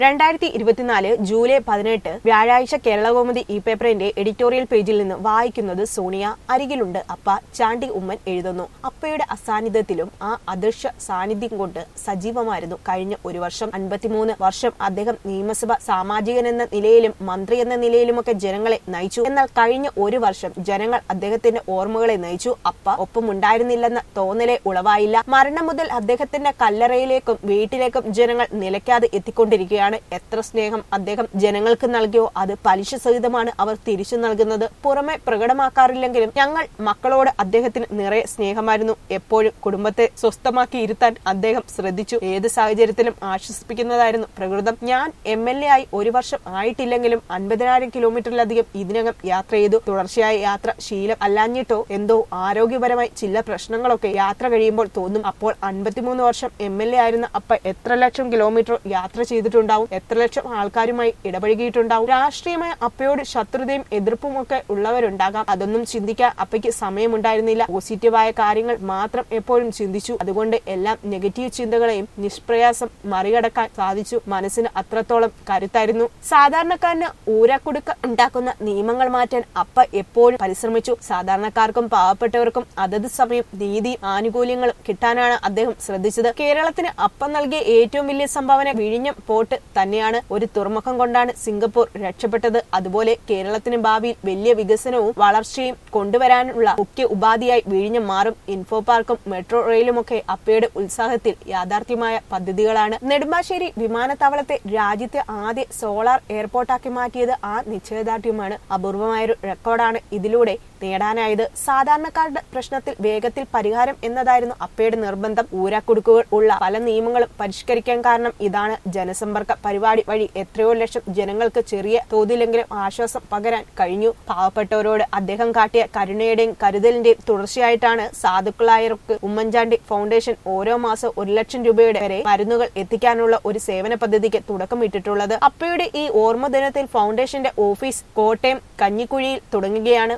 രണ്ടായിരത്തി ഇരുപത്തിനാല് ജൂലൈ പതിനെട്ട് വ്യാഴാഴ്ച കേരളകൗമുദി ഈ പേപ്പറിന്റെ എഡിറ്റോറിയൽ പേജിൽ നിന്ന് വായിക്കുന്നത് സോണിയ അരികിലുണ്ട് അപ്പ ചാണ്ടി ഉമ്മൻ എഴുതുന്നു അപ്പയുടെ അസാന്നിധ്യത്തിലും ആ അദൃശ്യ സാന്നിധ്യം കൊണ്ട് സജീവമായിരുന്നു കഴിഞ്ഞ ഒരു വർഷം അൻപത്തിമൂന്ന് വർഷം അദ്ദേഹം നിയമസഭ സാമാജികൻ എന്ന നിലയിലും മന്ത്രി എന്ന നിലയിലുമൊക്കെ ജനങ്ങളെ നയിച്ചു എന്നാൽ കഴിഞ്ഞ ഒരു വർഷം ജനങ്ങൾ അദ്ദേഹത്തിന്റെ ഓർമ്മകളെ നയിച്ചു അപ്പ ഒപ്പമുണ്ടായിരുന്നില്ലെന്ന തോന്നലെ ഉളവായില്ല മരണം മുതൽ അദ്ദേഹത്തിന്റെ കല്ലറയിലേക്കും വീട്ടിലേക്കും ജനങ്ങൾ നിലയ്ക്കാതെ എത്തിക്കൊണ്ടിരിക്കുകയാണ് എത്ര സ്നേഹം അദ്ദേഹം ജനങ്ങൾക്ക് നൽകിയോ അത് പലിശ സഹിതമാണ് അവർ തിരിച്ചു നൽകുന്നത് പുറമെ പ്രകടമാക്കാറില്ലെങ്കിലും ഞങ്ങൾ മക്കളോട് അദ്ദേഹത്തിന് നിറയെ സ്നേഹമായിരുന്നു എപ്പോഴും കുടുംബത്തെ സ്വസ്ഥമാക്കി ഇരുത്താൻ അദ്ദേഹം ശ്രദ്ധിച്ചു ഏത് സാഹചര്യത്തിലും ആശ്വസിപ്പിക്കുന്നതായിരുന്നു പ്രകൃതം ഞാൻ എം എൽ എ ആയി ഒരു വർഷം ആയിട്ടില്ലെങ്കിലും അൻപതിനായിരം കിലോമീറ്ററിലധികം ഇതിനകം യാത്ര ചെയ്തു തുടർച്ചയായ യാത്ര ശീലം അല്ലാഞ്ഞിട്ടോ എന്തോ ആരോഗ്യപരമായി ചില പ്രശ്നങ്ങളൊക്കെ യാത്ര കഴിയുമ്പോൾ തോന്നും അപ്പോൾ അൻപത്തിമൂന്ന് വർഷം എം എൽ എ ആയിരുന്ന അപ്പ എത്ര ലക്ഷം കിലോമീറ്റർ യാത്ര ചെയ്തിട്ടുണ്ടാവും എത്ര ലക്ഷം ആൾക്കാരുമായി ഇടപഴകിയിട്ടുണ്ടാവും രാഷ്ട്രീയമായ അപ്പയോട് ശത്രുതയും എതിർപ്പും ഒക്കെ ഉള്ളവരുണ്ടാകാം അതൊന്നും ചിന്തിക്കാൻ അപ്പയ്ക്ക് സമയമുണ്ടായിരുന്നില്ല പോസിറ്റീവായ കാര്യങ്ങൾ മാത്രം എപ്പോഴും ചിന്തിച്ചു അതുകൊണ്ട് എല്ലാം നെഗറ്റീവ് ചിന്തകളെയും നിഷ്പ്രയാസം മറികടക്കാൻ സാധിച്ചു മനസ്സിന് അത്രത്തോളം കരുത്തായിരുന്നു സാധാരണക്കാരന് ഊരാക്കുടുക്ക ഉണ്ടാക്കുന്ന നിയമങ്ങൾ മാറ്റാൻ അപ്പ എപ്പോഴും പരിശ്രമിച്ചു സാധാരണക്കാർക്കും പാവപ്പെട്ടവർക്കും അതത് സമയം നീതിയും ആനുകൂല്യങ്ങളും കിട്ടാനാണ് അദ്ദേഹം ശ്രദ്ധിച്ചത് കേരളത്തിന് അപ്പം നൽകിയ ഏറ്റവും വലിയ സംഭാവന വിഴിഞ്ഞം പോർട്ട് തന്നെയാണ് ഒരു തുറമുഖം കൊണ്ടാണ് സിംഗപ്പൂർ രക്ഷപ്പെട്ടത് അതുപോലെ കേരളത്തിന് ഭാവിയിൽ വലിയ വികസനവും വളർച്ചയും കൊണ്ടുവരാനുള്ള മുഖ്യ ഉപാധിയായി വിഴിഞ്ഞം മാറും ഇൻഫോ പാർക്കും മെട്രോ റെയിലുമൊക്കെ അപ്പയുടെ ഉത്സാഹത്തിൽ യാഥാർത്ഥ്യമായ പദ്ധതികളാണ് നെടുമ്പാശ്ശേരി വിമാനത്താവളത്തെ രാജ്യത്തെ ആദ്യ സോളാർ എയർപോർട്ടാക്കി മാറ്റിയത് ആ നിശ്ചയദാർഢ്യമാണ് അപൂർവമായൊരു റെക്കോർഡാണ് ഇതിലൂടെ നേടാനായത് സാധാരണക്കാരുടെ പ്രശ്നത്തിൽ വേഗത്തിൽ പരിഹാരം എന്നതായിരുന്നു അപ്പയുടെ നിർബന്ധം ഊരാക്കുടുക്കുകൾ ഉള്ള പല നിയമങ്ങളും പരിഷ്കരിക്കാൻ കാരണം ഇതാണ് ജനസമ്പർക്ക പരിപാടി വഴി എത്രയോ ലക്ഷം ജനങ്ങൾക്ക് ചെറിയ തോതിലെങ്കിലും ആശ്വാസം പകരാൻ കഴിഞ്ഞു പാവപ്പെട്ടവരോട് അദ്ദേഹം കാട്ടിയ കരുണയുടെയും കരുതലിന്റെയും തുടർച്ചയായിട്ടാണ് സാധുക്കളായവർക്ക് ഉമ്മൻചാണ്ടി ഫൗണ്ടേഷൻ ഓരോ മാസം ഒരു ലക്ഷം രൂപയുടെ വരെ മരുന്നുകൾ എത്തിക്കാനുള്ള ഒരു സേവന പദ്ധതിക്ക് തുടക്കമിട്ടിട്ടുള്ളത് അപ്പയുടെ ഈ ഓർമ്മ ദിനത്തിൽ ഫൗണ്ടേഷന്റെ ഓഫീസ് കോട്ടയം കഞ്ഞിക്കുഴിയിൽ തുടങ്ങുകയാണ്